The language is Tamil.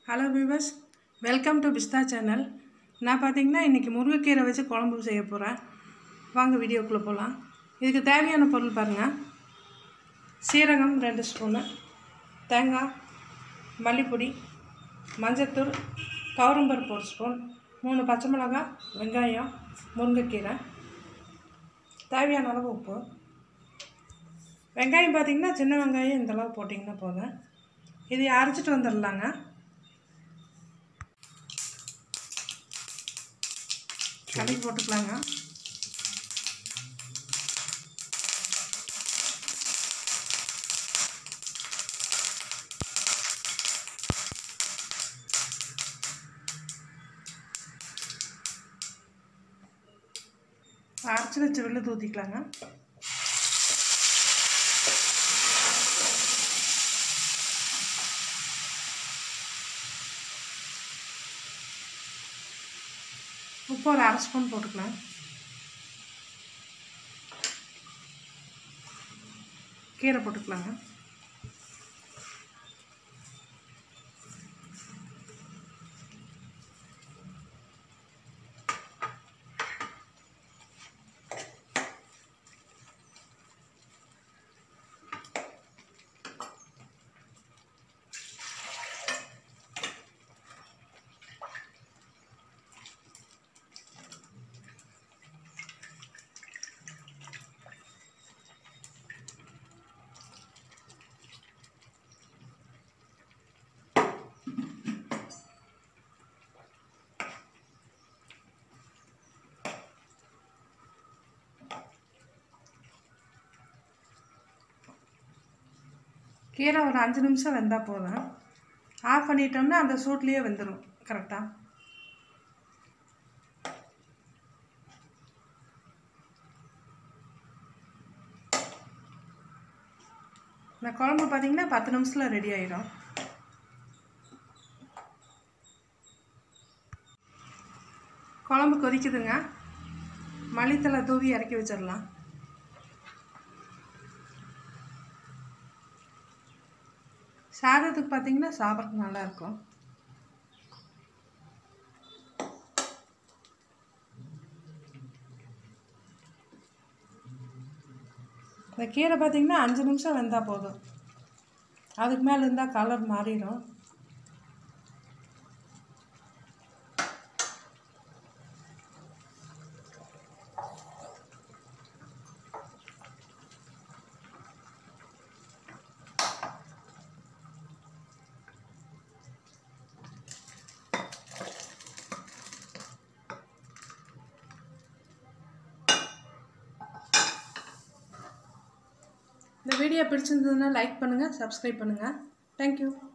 hello viewers welcome to Pista channel நான் பார்த்தீங்கன்னா இன்றைக்கி முருங்கைக்கீரை வச்சு குழம்பு செய்ய போகிறேன் வாங்க வீடியோக்குள்ளே போகலாம் இதுக்கு தேவையான பொருள் பாருங்கள் சீரகம் ரெண்டு ஸ்பூனு தேங்காய் மல்லிப்பொடி மஞ்சத்தூள் துவரம்பருப்பு ஒரு ஸ்பூன் மூணு பச்சை மிளகாய் வெங்காயம் முருங்கைக்கீரை தேவையான அளவு உப்பு வெங்காயம் பார்த்தீங்கன்னா சின்ன வெங்காயம் இந்த அளவு போட்டிங்கன்னா போதும் இதை அரைச்சிட்டு வந்துடலாங்க கடைக்கு போட்டுக்கலாங்க அரைச்சி வச்ச வெள்ளை ஊற்றிக்கலாங்க உப்பு ஒரு அரை ஸ்பூன் போட்டுக்கலாம் கீரை போட்டுக்கலாங்க கீரை ஒரு அஞ்சு நிமிஷம் வெந்தால் போதும் ஆஃப் பண்ணிட்டோம்னா அந்த சூட்லேயே வெந்துடும் கரெக்டாக இந்த குழம்பு பார்த்தீங்கன்னா பத்து நிமிஷத்தில் ரெடி ஆயிடும் குழம்பு கொதிக்குதுங்க மல்லித்தலை தூவி இறக்கி வச்சிடலாம் சாதத்துக்கு பார்த்தீங்கன்னா சாப்பிட்றதுக்கு நல்லாயிருக்கும் இந்த கீரை பார்த்தீங்கன்னா அஞ்சு நிமிஷம் வெந்தால் போதும் அதுக்கு மேலே இருந்தால் கலர் மாறிடும் இந்த வீடியோ பிடிச்சிருந்ததுன்னா லைக் பண்ணுங்கள் சப்ஸ்கிரைப் பண்ணுங்கள் தேங்க்யூ